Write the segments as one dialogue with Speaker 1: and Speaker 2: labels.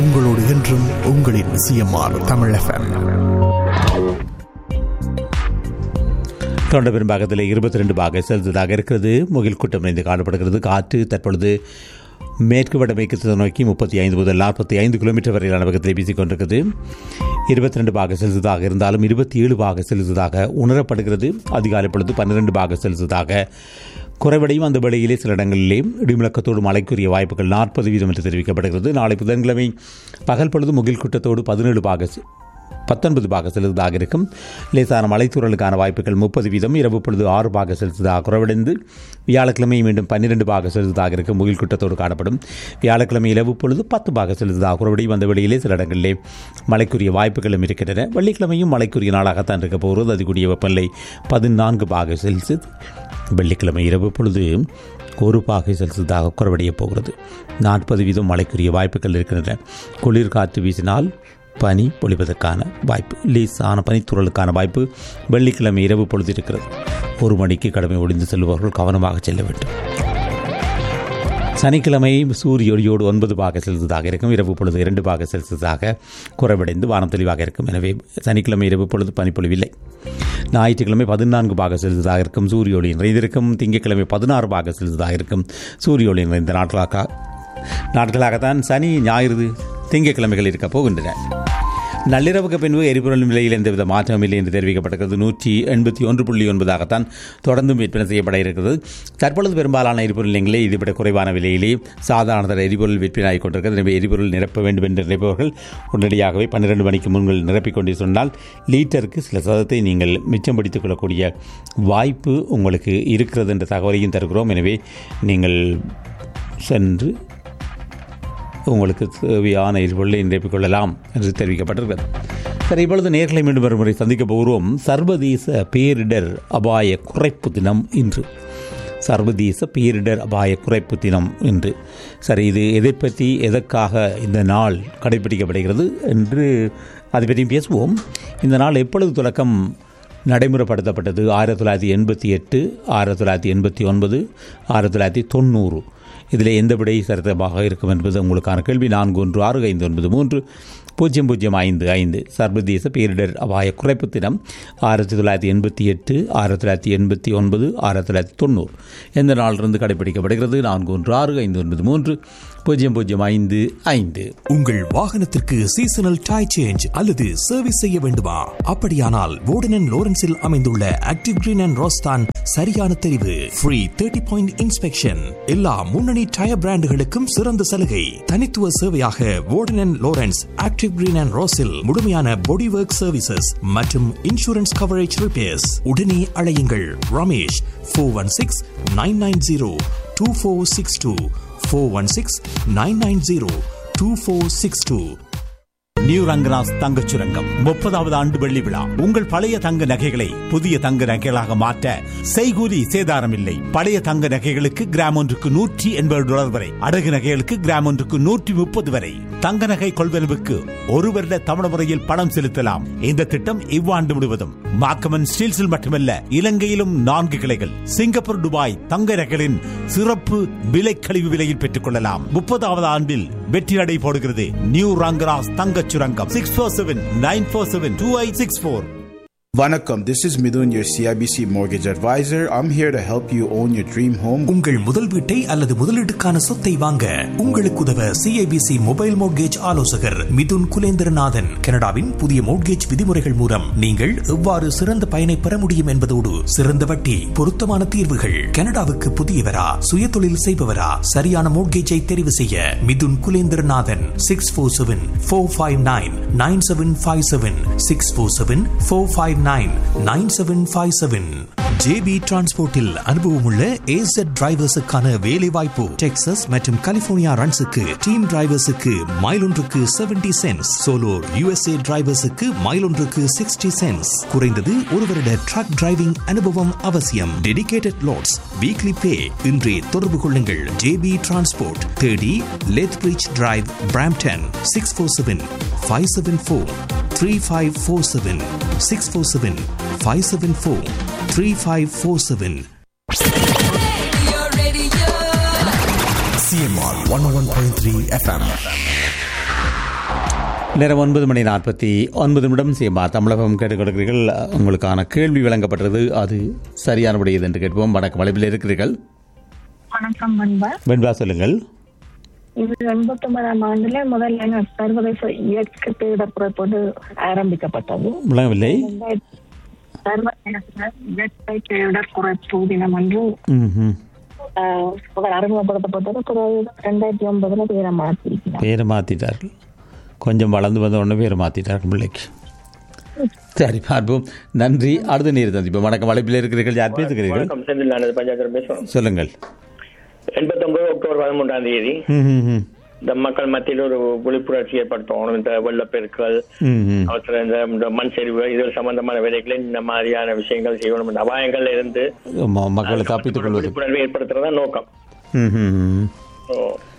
Speaker 1: உங்களோடு என்றும் உங்களின் சிஎம்ஆர் தமிழ் எஃப்எம்
Speaker 2: தொண்ட பெரும்பாகத்தில் இருபத்தி ரெண்டு பாக செலுத்ததாக இருக்கிறது முகில் கூட்டம் இணைந்து காணப்படுகிறது காற்று தற்பொழுது மேற்கு வடமேற்கு நோக்கி முப்பத்தி ஐந்து முதல் நாற்பத்தி ஐந்து கிலோமீட்டர் வரையிலான வேகத்தில் வீசிக் கொண்டிருக்கிறது இருபத்தி ரெண்டு பாக செலுத்ததாக இருந்தாலும் இருபத்தி ஏழு பாக செலுத்ததாக உணரப்படுகிறது அதிகாலை பொழுது பன்னிரெண்டு பாக செலுத்ததாக குறைவடையும் அந்த வேளையிலே சில இடங்களிலே இடிமுழக்கத்தோடு மழைக்குரிய வாய்ப்புகள் நாற்பது வீதம் என்று தெரிவிக்கப்படுகிறது நாளை புதன்கிழமை பகல் பொழுது முகில் கூட்டத்தோடு பதினேழு பாக பத்தொன்பது பாக செலுத்ததாக இருக்கும் லேசான மலைத்தூரலுக்கான வாய்ப்புகள் முப்பது வீதம் இரவு பொழுது ஆறு பாக செலுத்ததாக குறைவடைந்து வியாழக்கிழமை மீண்டும் பன்னிரெண்டு பாக செலுத்ததாக இருக்கும் முகில் கூட்டத்தோடு காணப்படும் வியாழக்கிழமை இரவு பொழுது பத்து பாக செலுத்ததாக குறைவடையும் அந்த வெளியிலே சில இடங்களிலே மழைக்குரிய வாய்ப்புகளும் இருக்கின்றன வெள்ளிக்கிழமையும் மழைக்குரிய நாளாகத்தான் இருக்க போகிறது அதுக்குரிய வெப்பநிலை பதினான்கு பாக செல்சியஸ் வெள்ளிக்கிழமை இரவு பொழுது ஒரு பாகை செல்சியஸாக குறைவடைய போகிறது நாற்பது வீதம் மழைக்குரிய வாய்ப்புகள் இருக்கின்றன குளிர் காற்று வீசினால் பனி பொழிவதற்கான வாய்ப்பு லேசான பனித்துறலுக்கான வாய்ப்பு வெள்ளிக்கிழமை இரவு பொழுது இருக்கிறது ஒரு மணிக்கு கடமை ஒளிந்து செல்பவர்கள் கவனமாக செல்ல வேண்டும் சனிக்கிழமை சூரிய ஒளியோடு ஒன்பது பாக செல்சியஸாக இருக்கும் இரவு பொழுது இரண்டு பாக செல்சியஸாக குறைவடைந்து வானம் தெளிவாக இருக்கும் எனவே சனிக்கிழமை இரவு பொழுது பனிப்பொழிவில்லை ஞாயிற்றுக்கிழமை பதினான்கு பாக செல்சியஸாக இருக்கும் சூரிய ஒளி நிறைந்திருக்கும் திங்கட்கிழமை பதினாறு பாக செல்சியஸாக இருக்கும் சூரிய ஒளி நிறைந்த நாட்களாக நாட்களாகத்தான் சனி ஞாயிறு திங்கட்கிழமைகள் இருக்கப் போகின்றன நள்ளிரவுக்கு பின்பு எரிபொருள் விலையில் எந்தவித மாற்றமும் இல்லை என்று தெரிவிக்கப்பட்டிருக்கிறது நூற்றி எண்பத்தி ஒன்று புள்ளி ஒன்பதாகத்தான் தொடர்ந்தும் விற்பனை செய்யப்பட இருக்கிறது தற்பொழுது பெரும்பாலான எரிபொருள் நிலையங்களே இதுவிட குறைவான விலையிலே சாதாரண தர எரிபொருள் விற்பனை கொண்டிருக்கிறது எனவே எரிபொருள் நிரப்ப வேண்டும் என்று நினைப்பவர்கள் உடனடியாகவே பன்னிரண்டு மணிக்கு முன்கள் நிரப்பிக் கொண்டு சொன்னால் லீட்டருக்கு சில சதத்தை நீங்கள் மிச்சம் பிடித்துக் கொள்ளக்கூடிய வாய்ப்பு உங்களுக்கு இருக்கிறது என்ற தகவலையும் தருகிறோம் எனவே நீங்கள் சென்று உங்களுக்கு தேவையான எரிபொருளை நிரப்பிக் கொள்ளலாம் என்று தெரிவிக்கப்பட்டிருக்கிறது சரி இப்பொழுது நேர்களை மீண்டும் ஒரு முறை சந்திக்க போகிறோம் சர்வதேச பேரிடர் அபாய குறைப்பு தினம் இன்று சர்வதேச பேரிடர் அபாய குறைப்பு தினம் என்று சரி இது எதை பற்றி எதற்காக இந்த நாள் கடைபிடிக்கப்படுகிறது என்று அதை பற்றியும் பேசுவோம் இந்த நாள் எப்பொழுது தொடக்கம் நடைமுறைப்படுத்தப்பட்டது ஆயிரத்தி தொள்ளாயிரத்தி எண்பத்தி எட்டு ஆயிரத்தி தொள்ளாயிரத்தி எண்பத்தி ஒன்பது ஆயிரத்தி தொள்ளாயிரத்தி தொண்ணூறு இதில் எந்த விடை சரிதமாக இருக்கும் என்பது உங்களுக்கான கேள்வி நான்கு ஒன்று ஆறு ஐந்து ஒன்பது மூன்று பூஜ்ஜியம் பூஜ்ஜியம் ஐந்து ஐந்து சர்வதேச பேரிடர் அபாய குறைப்பு தினம் ஆயிரத்தி தொள்ளாயிரத்தி எண்பத்தி எட்டு ஆயிரத்தி தொள்ளாயிரத்தி எண்பத்தி ஒன்பது ஆயிரத்தி தொள்ளாயிரத்தி தொண்ணூறு எந்த நாளிலிருந்து கடைபிடிக்கப்படுகிறது நான்கு ஒன்று ஆறு ஐந்து ஒன்பது மூன்று பூஜ்ஜியம் பூஜ்ஜியம் ஐந்து ஐந்து
Speaker 1: உங்கள் வாகனத்திற்கு சீசனல் டை சேஞ்ச் அல்லது சர்வீஸ் செய்ய வேண்டுமா அப்படியானால் வோர்டன் லோரன்ஸில் அமைந்துள்ள ஆக்டிவ் கிரீன் அண்ட் ரோஸ்தான் சரியான தெரிவு ஃப்ரீ தேர்ட்டி பாயிண்ட் இன்ஸ்பெக்ஷன் எல்லா முன்னணி டயர் பிராண்டுகளுக்கும் சிறந்த சலுகை தனித்துவ சேவையாக Warden Lawrence active green and ரோஸில் முழுமையான பாடி ஒர்க் சர்வீசஸ் மற்றும் இன்சூரன்ஸ் கவரேஜ் ரிப்பேர்ஸ் உடனே அழையுங்கள் Ramesh four one six nine nine zero two four six two four one six nine nine zero two four six two
Speaker 2: new Rangaras தங்கச் சுரங்கம் முப்பதாவது ஆண்டு வெள்ளி விழா உங்கள் பழைய தங்க நகைகளை புதிய தங்க நகைகளாக மாற்ற செய்கூலி சேதாரம் இல்லை பழைய தங்க நகைகளுக்கு கிராம் ஒன்றுக்கு நூற்றி எண்பது டாலர் வரை அடகு நகைகளுக்கு கிராம் ஒன்றுக்கு நூற்றி முப்பது வரை தங்க நகை கொள்வனவுக்கு ஒரு வருட தவணை முறையில் பணம் செலுத்தலாம் இந்த திட்டம் இவ்வாண்டு முழுவதும் மாக்கமன் ஸ்டீல்ஸில் மட்டுமல்ல இலங்கையிலும் நான்கு கிளைகள் சிங்கப்பூர் துபாய் தங்க நகைகளின் சிறப்பு விலை கழிவு விலையில் பெற்றுக் கொள்ளலாம் முப்பதாவது ஆண்டில் வெற்றி நடை போடுகிறது நியூ ரங்கராஸ் தங்கச் சுரங்கம் six four seven nine four seven two eight six four
Speaker 3: Vanakkam, this is Midun, your CIBC mortgage advisor. I'm here to help you own your dream home.
Speaker 1: உங்கள் முதல் வீட்டை அல்லது முதலீட்டுக்கான சொத்தை வாங்க உங்களுக்கு உதவ சிஐபிசி மொபைல் மோட்கேஜ் ஆலோசகர் மிதுன் குலேந்திரநாதன் கனடாவின் புதிய மோட்கேஜ் விதிமுறைகள் மூலம் நீங்கள் எவ்வாறு சிறந்த பயனை பெற முடியும் என்பதோடு சிறந்த வட்டி பொருத்தமான தீர்வுகள் கனடாவுக்கு புதியவரா சுய தொழில் செய்பவரா சரியான மோட்கேஜை தெரிவு செய்ய Mithun Kulendranathan six four seven four five nine nine seven five seven six four seven four five nine nine seven five seven JB டிரான்ஸ்போர்ட்டில் அனுபவமுள்ள ஏசட் டிரைவர்ஸுக்கான வேலை வாய்ப்பு டெக்சஸ் மற்றும் கலிபோர்னியா ரன்ஸுக்கு டீம் டிரைவர்ஸுக்கு மைல் ஒன்றுக்கு செவன்டி சென்ஸ் சோலோ யுஎஸ்ஏ டிரைவர்ஸுக்கு மைல் ஒன்றுக்கு சிக்ஸ்டி சென்ஸ் குறைந்தது ஒரு வருட ட்ரக் டிரைவிங் அனுபவம் அவசியம் டெடிகேட்டட் லோட்ஸ் வீக்லி பே இன்றே தொடர்பு கொள்ளுங்கள் ஜேபி டிரான்ஸ்போர்ட் தேடி Lethbridge drive Brampton six four seven five seven four three five four seven six four seven five seven four three five four seven CMR one one point three FM
Speaker 2: நேரம் ஒன்பது மணி நாற்பத்தி ஒன்பது நிமிடம் சேமா தமிழகம் கேட்டுக் கொடுக்கிறீர்கள் உங்களுக்கான கேள்வி வழங்கப்பட்டது அது சரியானபடியது என்று கேட்போம் வணக்கம் வளைப்பில் இருக்கிறீர்கள்
Speaker 4: வணக்கம் பண்பா
Speaker 2: வெண்பா சொல்லுங்கள்
Speaker 4: இது எண்பத்தி ஒன்பதாம் ஆண்டுல முதல்ல சர்வதேச இயற்கை பேரிடர் போது ஆரம்பிக்கப்பட்டது
Speaker 2: விளங்கவில்லை
Speaker 4: ரெண்டாயிரத்தி- சர்வதேச இயற்கை பேரிடர் குறைப்பு தினம் என்று
Speaker 2: ம்ஹும்.
Speaker 4: ஆஹ், முதல் அறிமுகப்படுத்தப்பட்டது பிறகு ரெண்டாயிரத்தி ஒன்பதுல பேரை மாற்றிருக்கிறார்
Speaker 2: பேரை மாற்றிட்டார்கள் கொஞ்சம் வளர்ந்து வந்த உடனே பேரை மாற்றிட்டார்கள் பிள்ளைக்கு சரி பார்ப்போம் நன்றி அடுத்த நீர் சந்திப்போம் வணக்கம் வளைப்பில் இருக்கிறீர்கள் யார் பேசுகிறீர்கள்
Speaker 5: வணக்கம் செந்தில் நான் பஞ்சாயத்து பேசுறோம்
Speaker 2: சொல்லுங்கள்
Speaker 5: எண்பத்தொன்பது அக்டோபர் பதிமூன்றாம் தேதி
Speaker 2: ம், ம், ம்.
Speaker 5: இந்த மக்கள் மத்தியில் ஒரு விழிப்புணர்ச்சி ஏற்படுத்தணும் இந்த வெள்ளப்பெருக்கள்
Speaker 2: ம், ம்.
Speaker 5: அவசர இந்த இந்த மண் சரிவு இது சம்பந்தமான வேலைகளை இந்த மாதிரியான விஷயங்கள் செய்யணும் இந்த அபாயங்கள்ல இருந்து
Speaker 2: ஆமா, மக்களை தப்பித்துக் கொள்வது
Speaker 5: விழிப்புணர்வு ஏற்படுத்துறதா நோக்கம்
Speaker 2: ம், ம், ம்.
Speaker 5: ஓ,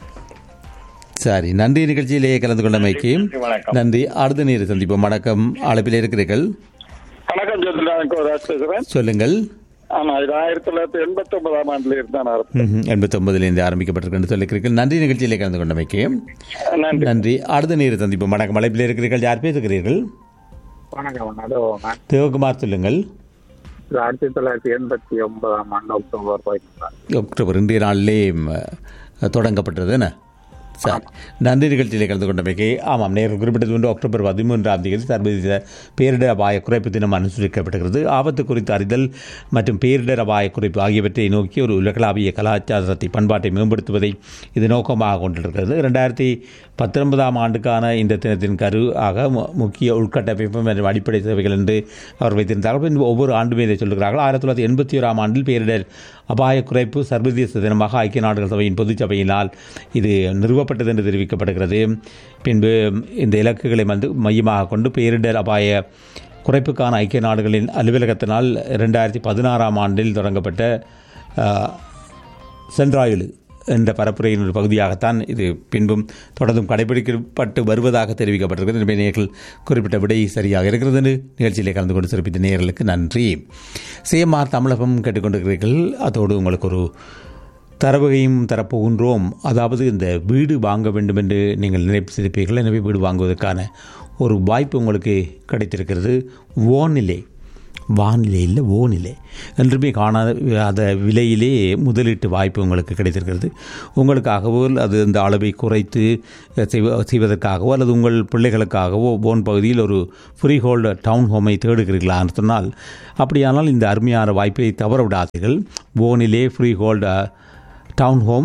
Speaker 2: சரி நன்றி நிகழ்ச்சியிலேயே கலந்து கொண்டமைக்கு
Speaker 5: நன்றி, வணக்கம்.
Speaker 2: நன்றி அடுத்த நீர் சந்திப்போம் வணக்கம் அழைப்பில் இருக்கிறீர்கள்
Speaker 6: வணக்கம் ஜோதிலான் கோராஜ் பேசுறேன்
Speaker 2: சொல்லுங்கள்
Speaker 6: ஆமா இது ஆயிரத்தி தொள்ளாயிரத்தி எண்பத்தி ஒன்பதாம் ஆண்டுல இருந்தான் ஆரம்பம்
Speaker 2: எண்பத்தி ஒன்பதுலேருந்து ஆரம்பிக்கப்பட்டிருக்கு சொல்லியிருக்கிறீர்கள் நன்றி நிகழ்ச்சியிலே கலந்து கொண்டமைக்கு
Speaker 6: நன்றி
Speaker 2: நன்றி அடுத்த நீர் சந்திப்போம் வணக்கம் அழைப்பில் இருக்கிறீர்கள் யார் பேசுகிறீர்கள்
Speaker 7: வணக்கம் அதோ நான்
Speaker 2: தேவகுமார் சொல்லுங்கள்
Speaker 7: இது ஆயிரத்தி தொள்ளாயிரத்தி எண்பத்தி ஒன்பதாம் ஆண்டு அக்டோபர் பதினொன்றாம்
Speaker 2: அக்டோபர் இன்றைய நாளிலே ம், தொடங்கப்பட்டது என்ன சரி நன்றி நிகழ்ச்சியிலே கலந்து கொண்டமைக்கு ஆமாம் நேரில் குறிப்பிட்டது ஒன்று அக்டோபர் பதிமூன்றாம் தேதி சர்வதேச பேரிடர் அபாய குறைப்பு தினம் அனுசரிக்கப்படுகிறது ஆபத்து குறித்து அறிதல் மற்றும் பேரிடர் அபாய குறைப்பு ஆகியவற்றை நோக்கி ஒரு உலகளாவிய கலாச்சாரத்தை பண்பாட்டை மேம்படுத்துவதை இது நோக்கமாக கொண்டிருக்கிறது ரெண்டாயிரத்தி பத்தொன்பதாம் ஆண்டுக்கான இந்த தினத்தின் கரு ஆக மு- முக்கிய உள்கட்டமைப்பு மற்றும் அடிப்படை சேவைகள் என்று அவர் வைத்திருந்தார்கள் பின்பு ஒவ்வொரு ஆண்டுமே இதை சொல்கிறார்கள் ஆயிரத்தி தொள்ளாயிரத்தி எண்பத்தி ஓராம் ஆண்டில் பேரிடர் அபாய குறைப்பு சர்வதேச தினமாக ஐக்கிய நாடுகள் சபையின் பொதுச் சபையினால் இது நிறுவப்பட்டது என்று தெரிவிக்கப்படுகிறது பின்பு இந்த இலக்குகளை வந்து மையமாக கொண்டு பேரிடர் அபாய குறைப்புக்கான ஐக்கிய நாடுகளின் அலுவலகத்தினால் இரண்டாயிரத்தி பதினாறாம் ஆண்டில் தொடங்கப்பட்ட ஆஹ், சென்றாயுளு என்ற பரப்புரையின் ஒரு பகுதியாகத்தான் இது பின்பும் தொடர்ந்தும் கடைபிடிக்கப்பட்டு வருவதாக தெரிவிக்கப்பட்டிருக்கிறது எனவே நேர்கள் குறிப்பிட்ட விடை சரியாக இருக்கிறது என்று நிகழ்ச்சியிலே கலந்து கொண்டு சிறப்பித்த நேர்களுக்கு நன்றி சிஎம்ஆர் தமிழகம் கேட்டுக்கொண்டிருக்கிறீர்கள் அதோடு உங்களுக்கு ஒரு தரவகையும் தரப்போகின்றோம் அதாவது இந்த வீடு வாங்க வேண்டும் என்று நீங்கள் நினைப்பிருப்பீர்கள் எனவே வீடு வாங்குவதற்கான ஒரு வாய்ப்பு உங்களுக்கு கிடைத்திருக்கிறது ஓனிலே வானிலை இல்லை ஓனிலை என்றுமே காணாத அந்த விலையிலே முதலீட்டு வாய்ப்பு உங்களுக்கு கிடைத்திருக்கிறது உங்களுக்காகவோ அது அந்த அளவை குறைத்து செய்வ செய்வதற்காகவோ அல்லது உங்கள் பிள்ளைகளுக்காகவோ ஓன் பகுதியில் ஒரு ஃப்ரீ ஹோல்டு டவுன் ஹோமை தேடுகிறீர்களான்னு சொன்னால் அப்படியானால் இந்த அருமையான வாய்ப்பை தவற விடாதீர்கள் ஓனிலே ஃப்ரீ ஹோல்டு டவுன் ஹோம்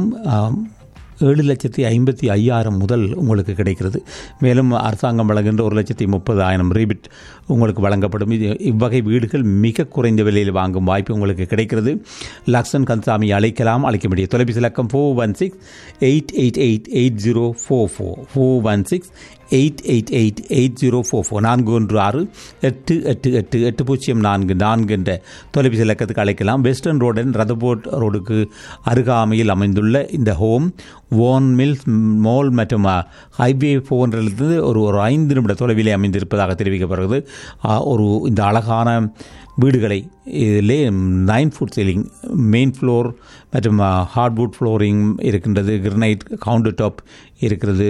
Speaker 2: ஏழு லட்சத்தி ஐம்பத்தி ஐயாயிரம் முதல் உங்களுக்கு கிடைக்கிறது மேலும் அரசாங்கம் வழங்குகின்ற ஒரு லட்சத்தி முப்பதாயிரம் ரீபிட் உங்களுக்கு வழங்கப்படும் இது இவ்வகை வீடுகள் மிக குறைந்த விலையில் வாங்கும் வாய்ப்பு உங்களுக்கு கிடைக்கிறது லக்ஷன் கந்தசாமி அழைக்கலாம் அழைக்க முடியும் தொலைபேசி இலக்கம் four one six eight eight eight eight zero four four four one six eight eight eight eight zero four four நான்கு ஒன்று ஆறு எட்டு எட்டு எட்டு எட்டு பூஜ்ஜியம் நான்கு நான்கு என்ற தொலைபேசி இலக்கத்துக்கு அழைக்கலாம் வெஸ்டர்ன் ரோடன் ரதபோர்ட் ரோடுக்கு அருகாமையில் அமைந்துள்ள இந்த ஹோம் ஓன் மில்ஸ் மோல் மற்றும் ஹைவே போன்றிலிருந்து ஒரு ஒரு ஐந்து நிமிட தொலைவிலே அமைந்திருப்பதாக தெரிவிக்கப்படுகிறது ஆ, ஒரு இந்த அழகான வீடுகளை இதிலே nine foot ceiling main floor மற்றும் ஹார்ட்வுட் ஃப்ளோரிங் இருக்கின்றது கிரனைட் கவுண்டர் டாப் இருக்கிறது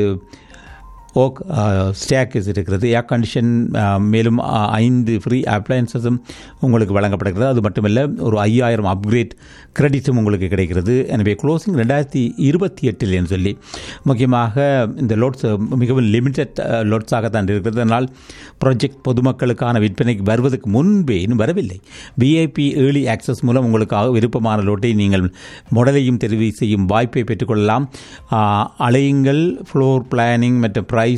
Speaker 2: ஓக் ஸ்டேக்கஸ் இருக்கிறது ஏர் கண்டிஷன் மேலும் அஹ், ஐந்து ஃப்ரீ அப்ளையன்சஸும் உங்களுக்கு வழங்கப்படுகிறது அது மட்டுமல்ல ஒரு ஐயாயிரம் அப்கிரேட் கிரெடிட்ஸும் உங்களுக்கு கிடைக்கிறது எனவே க்ளோசிங் ரெண்டாயிரத்தி இருபத்தி எட்டில் என்று சொல்லி முக்கியமாக இந்த லோட்ஸ் மிகவும் லிமிட்டட் லோட்ஸாகத்தான் இருக்கிறது அதனால் ப்ராஜெக்ட் பொதுமக்களுக்கான விற்பனைக்கு வருவதற்கு முன்பே இன்னும் வரவில்லை விஐபி ஏர்லி ஆக்சஸ் மூலம் உங்களுக்காக விருப்பமான லோட்டை நீங்கள் மாடலையும் தெரிவு செய்யும் வாய்ப்பை பெற்றுக்கொள்ளலாம் ஆஹ், அலையுங்கள் ஃப்ளோர் பிளானிங் மற்றும் ப்ரைஸ்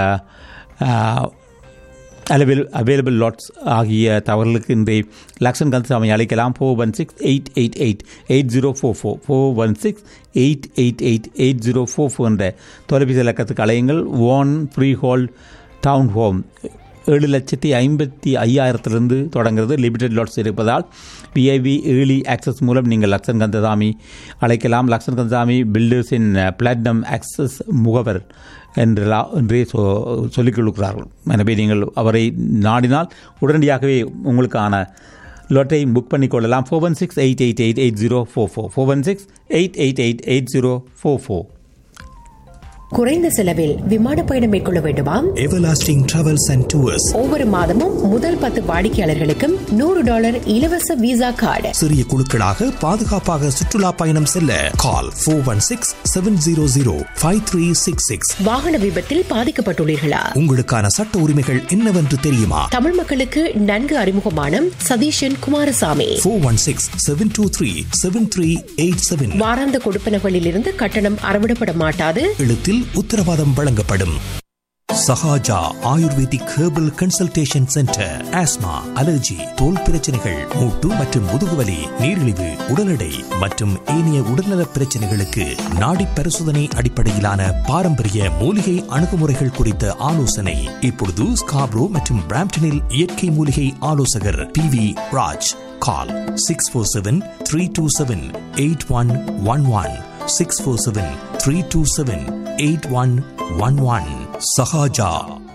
Speaker 2: அவைலபிள் அவைலபிள் லாட்ஸ் ஆகிய தகவல்களுக்கு இன்றைய லக்ஷன் கந்தசாமி அழைக்கலாம் four one six eight eight eight eight zero four four four one six eight eight eight eight zero four four என்ற தொலைபேசி இலக்கத்துக்கு அலையுங்கள் Vaughan freehold town home ஏழு லட்சத்தி ஐம்பத்தி ஐயாயிரத்திலிருந்து தொடங்குறது லிமிடெட் லாட்ஸ் இருப்பதால் விஐவி ஏர்லி ஆக்சஸ் மூலம் நீங்கள் லக்ஷன் கந்தசாமி அழைக்கலாம் லக்ஷன் கந்தசாமி பில்டர்ஸின் பிளாட்டினம் ஆக்சஸ் முகவர் என்றா என்றே சொ சொல்லிக் கொடுக்கிறார்கள் எனவே நீங்கள் அவரை நாடினால் உடனடியாகவே உங்களுக்கான லோட்டை புக் பண்ணிக்கொள்ளலாம் four one six eight eight eight eight zero four four four one six eight eight eight eight zero four four
Speaker 8: குறைந்த செலவில் விமான பயணம் மேற்கொள்ள வேண்டுமா
Speaker 1: எவர்லாஸ்டிங் டிராவல்ஸ் அண்ட் டூர்ஸ்
Speaker 8: ஒவ்வொரு மாதமும் முதல் பத்து வாடிக்கையாளர்களுக்கும் நூறு டாலர் இலவச விசா கார்டு
Speaker 1: சிறிய குழுக்களாக பாதுகாப்பாக சுற்றுலா பயணம் செல்ல call four one six seven zero zero five three six six
Speaker 8: வாகன விபத்தில் பாதிக்கப்பட்டுள்ளீர்களா
Speaker 1: உங்களுக்கான சட்ட உரிமைகள் என்னவென்று தெரியுமா
Speaker 8: தமிழ் மக்களுக்கு நன்கு அறிமுகமான Satheeshan Kumarasamy
Speaker 1: four one six seven two three seven three eight seven
Speaker 8: வாராந்த கொடுப்பனகளில் இருந்து கட்டணம் அறவிடப்பட மாட்டாது
Speaker 1: எழுத்தில் உத்தரவாதம் வழங்கப்படும் Sahaja Ayurvedic herbal consultation centre asthma allergy தோல் பிரச்சனைகள் மூட்டு மற்றும் முதுகுவலி நீரிழிவு உடல் எடை மற்றும் ஏனைய உடல்நலப் பிரச்சனைகளுக்கு நாடி பரிசோதனை அடிப்படையிலான பாரம்பரிய மூலிகை அணுகுமுறைகள் குறித்த ஆலோசனை இப்பொழுது ஸ்காப்ரோ மற்றும் பிராம்டனில் இயற்கை மூலிகை ஆலோசகர் P V Raj call six four seven three two seven eight one one one six four seven three two seven eight one one one Sahaja